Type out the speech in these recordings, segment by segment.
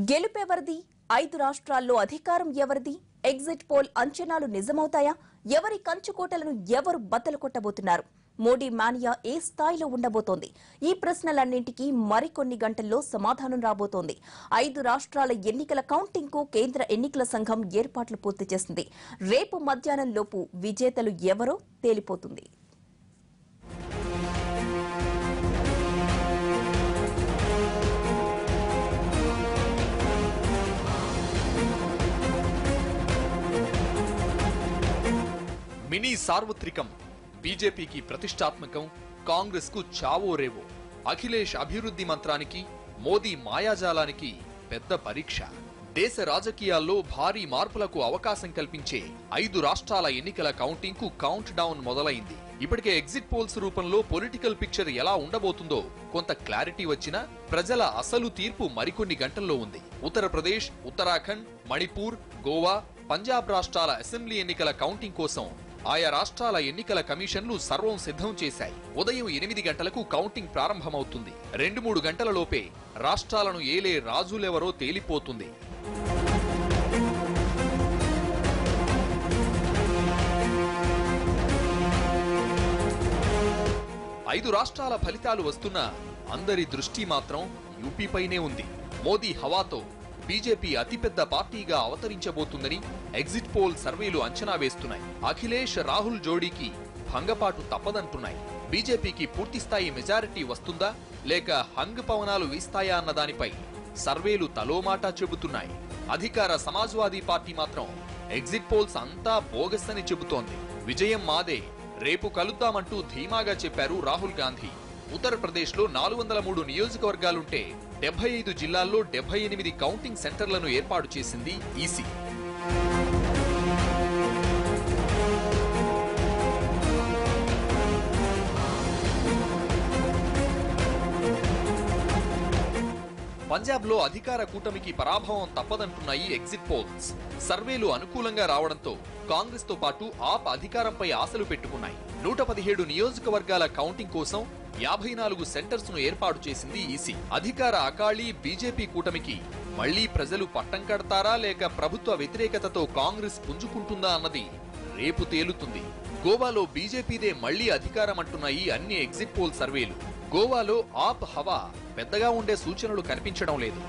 గెలుపెవరిది ఐదు రాష్ట్రాల్లో అధికారం ఎవరిది ఎగ్జిట్ పోల్ అంచనాలు నిజమవుతాయా ఎవరి కంచుకోటలను ఎవరు బద్దలు కొట్టబోతున్నారు మోడీ మానియా ఏ స్థాయిలో ఉండబోతోంది ఈ ప్రశ్నలన్నింటికీ మరికొన్ని గంటల్లో సమాధానం రాబోతోంది ఐదు రాష్ట్రాల ఎన్నికల కౌంటింగ్ కు కేంద్ర ఎన్నికల సంఘం ఏర్పాట్లు పూర్తి చేసింది రేపు మధ్యాహ్నం లోపు విజేతలు ఎవరో తేలిపోతుంది మినీ సార్వత్రికం బీజేపీకి ప్రతిష్టాత్మకం కాంగ్రెస్ కు చావో రేవో అఖిలేష్ అభివృద్ధి మంత్రానికి మోదీ మాయాజాలానికి పెద్ద పరీక్ష దేశ రాజకీయాల్లో భారీ మార్పులకు అవకాశం కల్పించే ఐదు రాష్ట్రాల ఎన్నికల కౌంటింగ్ కు కౌంట్ డౌన్ మొదలైంది ఇప్పటికే ఎగ్జిట్ పోల్స్ రూపంలో పొలిటికల్ పిక్చర్ ఎలా ఉండబోతుందో కొంత క్లారిటీ వచ్చినా ప్రజల అసలు తీర్పు మరికొన్ని గంటల్లో ఉంది ఉత్తరప్రదేశ్ ఉత్తరాఖండ్ మణిపూర్ గోవా పంజాబ్ రాష్ట్రాల అసెంబ్లీ ఎన్నికల కౌంటింగ్ కోసం ఆయా రాష్ట్రాల ఎన్నికల కమిషన్లు సర్వం సిద్ధం చేశాయి ఉదయం ఎనిమిది గంటలకు కౌంటింగ్ ప్రారంభమవుతుంది రెండు మూడు గంటల లోపే రాష్ట్రాలను ఏలే రాజులెవరో తేలిపోతుంది ఐదు రాష్ట్రాల ఫలితాలు వస్తున్నా అందరి దృష్టి మాత్రం యూపీపైనే ఉంది మోదీ హవాతో బీజేపీ అతిపెద్ద పార్టీగా అవతరించబోతుందని ఎగ్జిట్ పోల్ సర్వేలు అంచనా వేస్తున్నాయి అఖిలేష్ రాహుల్ జోడీకి భంగపాటు తప్పదంటున్నాయి బీజేపీకి పూర్తిస్థాయి మెజారిటీ వస్తుందా లేక హంగ్ పవనాలు వీస్తాయా అన్న దానిపై సర్వేలు తలోమాటా చెబుతున్నాయి అధికార సమాజ్వాదీ పార్టీ మాత్రం ఎగ్జిట్ పోల్స్ అంతా బోగస్ అని చెబుతోంది విజయం మాదే రేపు కలుద్దామంటూ ధీమాగా చెప్పారు రాహుల్ గాంధీ ఉత్తరప్రదేశ్ లో నాలుగు వందల మూడు నియోజకవర్గాలుంటే డెబ్బై ఐదు జిల్లాల్లో డెబ్బై ఎనిమిది కౌంటింగ్ సెంటర్లను ఏర్పాటు చేసింది ఈసీ పంజాబ్ లో అధికార కూటమికి పరాభవం తప్పదంటున్నాయి ఎగ్జిట్ పోల్స్ సర్వేలు అనుకూలంగా రావడంతో కాంగ్రెస్ తో పాటు ఆప్ అధికారంపై ఆశలు పెట్టుకున్నాయి నూట పదిహేడు నియోజకవర్గాల కౌంటింగ్ కోసం యాభై నాలుగు సెంటర్స్ ను ఏర్పాటు చేసింది ఈసీ అధికార అకాళీ బీజేపీ కూటమికి మళ్లీ ప్రజలు పట్టం కడతారా లేక ప్రభుత్వ వ్యతిరేకతతో కాంగ్రెస్ పుంజుకుంటుందా అన్నది రేపు తేలుతుంది గోవాలో బీజేపీదే మళ్లీ అధికారం అంటున్నాయి అన్ని ఎగ్జిట్ పోల్ సర్వేలు గోవాలో ఆప్ హవా పెద్దగా ఉండే సూచనలు కనిపించడం లేదు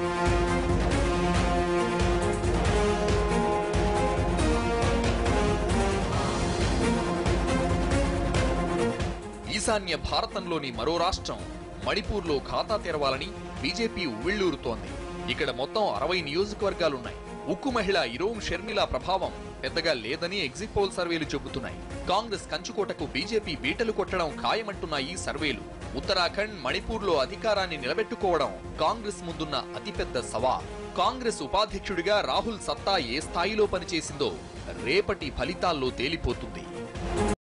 ఈశాన్య భారతంలోని మరో రాష్ట్రం మణిపూర్లో ఖాతా తెరవాలని బీజేపీ ఉవ్విళ్లూరుతోంది ఇక్కడ మొత్తం అరవై నియోజకవర్గాలున్నాయి ఉక్కు మహిళ ఇరోం షర్మిల ప్రభావం పెద్దగా లేదని ఎగ్జిట్ పోల్ సర్వేలు చెబుతున్నాయి కాంగ్రెస్ కంచుకోటకు బీజేపీ బీటలు కొట్టడం ఖాయమంటున్నాయి సర్వేలు ఉత్తరాఖండ్ మణిపూర్లో అధికారాన్ని నిలబెట్టుకోవడం కాంగ్రెస్ ముందున్న అతిపెద్ద సవాల్ కాంగ్రెస్ ఉపాధ్యక్షుడిగా రాహుల్ సత్తా ఏ స్థాయిలో పనిచేసిందో రేపటి ఫలితాల్లో తేలిపోతుంది